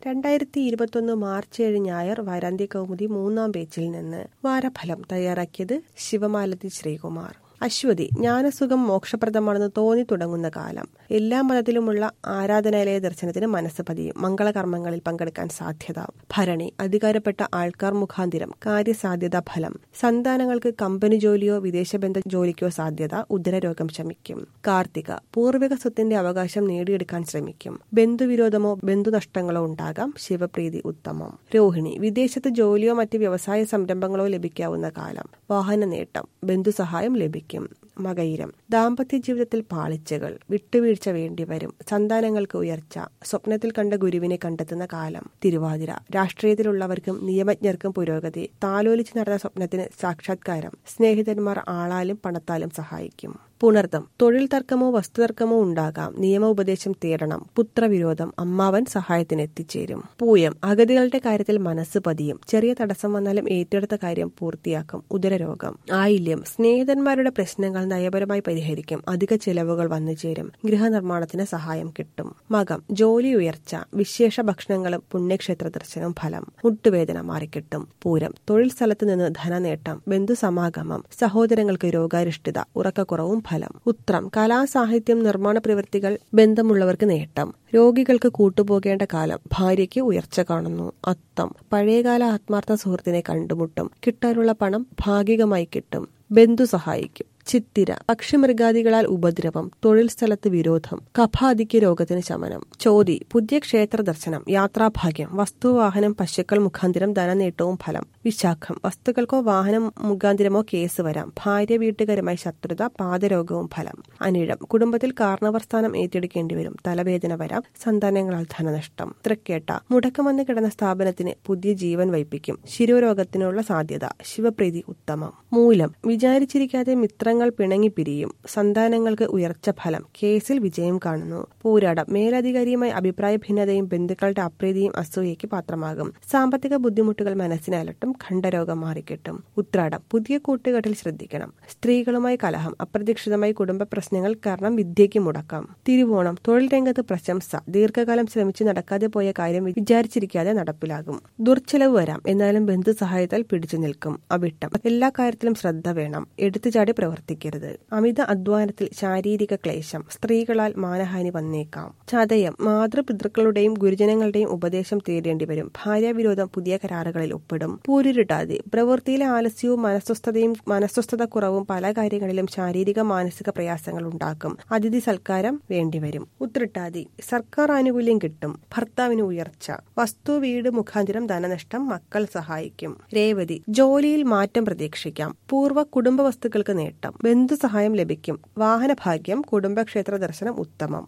രണ്ടായിരത്തി ഇരുപത്തൊന്ന് മാർച്ച് ഏഴ് ഞായർ വാരാന്ത്യ കൗമുദി മൂന്നാം പേജിൽ നിന്ന് വാരഫലം തയ്യാറാക്കിയത് ശിവമാലതി ശ്രീകുമാർ അശ്വതി ജ്ഞാനസുഖം മോക്ഷപ്രദമാണെന്ന് തോന്നി തുടങ്ങുന്ന കാലം എല്ലാ മതത്തിലുമുള്ള ആരാധനാലയ ദർശനത്തിന് മനസ്സ് പതിയും മംഗളകർമ്മങ്ങളിൽ പങ്കെടുക്കാൻ സാധ്യത ഭരണി അധികാരപ്പെട്ട ആൾക്കാർ മുഖാന്തിരം കാര്യസാധ്യത ഫലം സന്താനങ്ങൾക്ക് കമ്പനി ജോലിയോ വിദേശബന്ധ ജോലിക്കോ സാധ്യത ഉദരരോഗം ശമിക്കും കാർത്തിക പൂർവിക സ്വത്തിന്റെ അവകാശം നേടിയെടുക്കാൻ ശ്രമിക്കും ബന്ധുവിരോധമോ ബന്ധുനഷ്ടങ്ങളോ ഉണ്ടാകാം ശിവപ്രീതി ഉത്തമം രോഹിണി വിദേശത്ത് ജോലിയോ മറ്റ് വ്യവസായ സംരംഭങ്ങളോ ലഭിക്കാവുന്ന കാലം വാഹന നേട്ടം ബന്ധുസഹായം ലഭിക്കും മകയിരം ദാമ്പത്യ ജീവിതത്തിൽ പാളിച്ചകൾ വിട്ടുവീഴ്ച വേണ്ടിവരും സന്താനങ്ങൾക്ക് ഉയർച്ച സ്വപ്നത്തിൽ കണ്ട ഗുരുവിനെ കണ്ടെത്തുന്ന കാലം തിരുവാതിര രാഷ്ട്രീയത്തിലുള്ളവർക്കും നിയമജ്ഞർക്കും പുരോഗതി താലോലിച്ച് നടന്ന സ്വപ്നത്തിന് സാക്ഷാത്കാരം സ്നേഹിതന്മാർ ആളാലും പണത്താലും സഹായിക്കും പുണർദം തൊഴിൽ തർക്കമോ വസ്തുതർക്കമോ ഉണ്ടാകാം നിയമോപദേശം തേടണം പുത്രവിരോധം അമ്മാവൻ സഹായത്തിന് എത്തിച്ചേരും പൂയം അഗതികളുടെ കാര്യത്തിൽ മനസ്സ് പതിയും ചെറിയ തടസ്സം വന്നാലും ഏറ്റെടുത്ത കാര്യം പൂർത്തിയാക്കും ഉദരരോഗം ആയില്യം സ്നേഹിതന്മാരുടെ പ്രശ്നങ്ങൾ നയപരമായി പരിഹരിക്കും അധിക ചെലവുകൾ വന്നു ചേരും ഗൃഹനിർമ്മാണത്തിന് സഹായം കിട്ടും മകം ജോലി ഉയർച്ച വിശേഷ ഭക്ഷണങ്ങളും പുണ്യക്ഷേത്ര ദർശനം ഫലം മുട്ടുവേദന മാറിക്കിട്ടും പൂരം തൊഴിൽ സ്ഥലത്ത് നിന്ന് ധനനേട്ടം ബന്ധുസമാഗമം സഹോദരങ്ങൾക്ക് രോഗാരിഷ്ഠിത ഉറക്കക്കുറവും ഫലം ഉത്രം കലാസാഹിത്യം നിർമ്മാണ പ്രവൃത്തികൾ ബന്ധമുള്ളവർക്ക് നേട്ടം രോഗികൾക്ക് കൂട്ടുപോകേണ്ട കാലം ഭാര്യയ്ക്ക് ഉയർച്ച കാണുന്നു അത്തം പഴയകാല ആത്മാർത്ഥ സുഹൃത്തിനെ കണ്ടുമുട്ടും കിട്ടാനുള്ള പണം ഭാഗികമായി കിട്ടും ബന്ധു സഹായിക്കും ചിത്തിര പക്ഷിമൃഗാദികളാൽ ഉപദ്രവം തൊഴിൽ സ്ഥലത്ത് വിരോധം കഫാദിക്ക് രോഗത്തിന് ശമനം ചോതി പുതിയ ക്ഷേത്ര ദർശനം യാത്രാഭാഗ്യം വസ്തുവാഹനം പശുക്കൾ മുഖാന്തിരം ധനനേട്ടവും ഫലം വിശാഖം വസ്തുക്കൾക്കോ വാഹനം മുഖാന്തിരമോ കേസ് വരാം ഭാര്യ വീട്ടുകാരുമായി ശത്രുത പാദരോഗവും ഫലം അനിഴം കുടുംബത്തിൽ കാർണവർ സ്ഥാനം ഏറ്റെടുക്കേണ്ടി വരും തലവേദന വരാം സന്താനങ്ങളാൽ ധനനഷ്ടം തൃക്കേട്ട മുടക്കം വന്ന് കിടന്ന സ്ഥാപനത്തിന് പുതിയ ജീവൻ വയ്പ്പിക്കും ശിരോരോഗത്തിനുള്ള സാധ്യത ശിവപ്രീതി ഉത്തമം മൂലം വിചാരിച്ചിരിക്കാതെ മിത്രങ്ങൾ പിണങ്ങി പിരിയും സന്താനങ്ങൾക്ക് ഉയർച്ച ഫലം കേസിൽ വിജയം കാണുന്നു പൂരാടം മേലധികാരിയുമായി അഭിപ്രായ ഭിന്നതയും ബന്ധുക്കളുടെ അപ്രീതിയും അസൂയയ്ക്ക് പാത്രമാകും സാമ്പത്തിക ബുദ്ധിമുട്ടുകൾ മനസ്സിനെ അലട്ടും ഖണ്ഡരോഗം മാറിക്കിട്ടും ഉത്രാടം പുതിയ കൂട്ടുകെട്ടിൽ ശ്രദ്ധിക്കണം സ്ത്രീകളുമായി കലഹം അപ്രതീക്ഷിതമായി കുടുംബ പ്രശ്നങ്ങൾ കാരണം വിദ്യയ്ക്ക് മുടക്കാം തിരുവോണം തൊഴിൽ രംഗത്ത് പ്രശംസ ദീർഘകാലം ശ്രമിച്ച് നടക്കാതെ പോയ കാര്യം വിചാരിച്ചിരിക്കാതെ നടപ്പിലാകും ദുർച്ചെലവ് വരാം എന്നാലും ബന്ധു സഹായത്താൽ പിടിച്ചു നിൽക്കും അവിട്ടം എല്ലാ കാര്യത്തിലും ശ്രദ്ധ വേണം എടുത്തുചാടി പ്രവർത്തിക്കരുത് അമിത അധ്വാനത്തിൽ ശാരീരിക ക്ലേശം സ്ത്രീകളാൽ മാനഹാനി വന്നേക്കാം ചതയം മാതൃപിതൃക്കളുടെയും ഗുരുജനങ്ങളുടെയും ഉപദേശം തേടേണ്ടി വരും ഭാര്യാവിരോധം പുതിയ കരാറുകളിൽ ഒപ്പിടും പൂരുരുട്ടാതി പ്രവൃത്തിയിലെ ആലസ്യവും മനസ്വസ്ഥതയും മനസ്വസ്ഥത കുറവും പല കാര്യങ്ങളിലും ശാരീരിക മാനസിക പ്രയാസങ്ങൾ ഉണ്ടാക്കും അതിഥി സൽക്കാരം വേണ്ടിവരും ഉത്രട്ടാതി സർക്കാർ ആനുകൂല്യം കിട്ടും ഭർത്താവിന് ഉയർച്ച വസ്തു വീട് മുഖാന്തിരം ധനനഷ്ടം മക്കൾ സഹായിക്കും രേവതി ജോലിയിൽ മാറ്റം പ്രതീക്ഷിക്കാം പൂർവ്വ കുടുംബ വസ്തുക്കൾക്ക് നേട്ടം ബന്ധുസഹായം ലഭിക്കും വാഹനഭാഗ്യം കുടുംബക്ഷേത്ര ദർശനം ഉത്തമം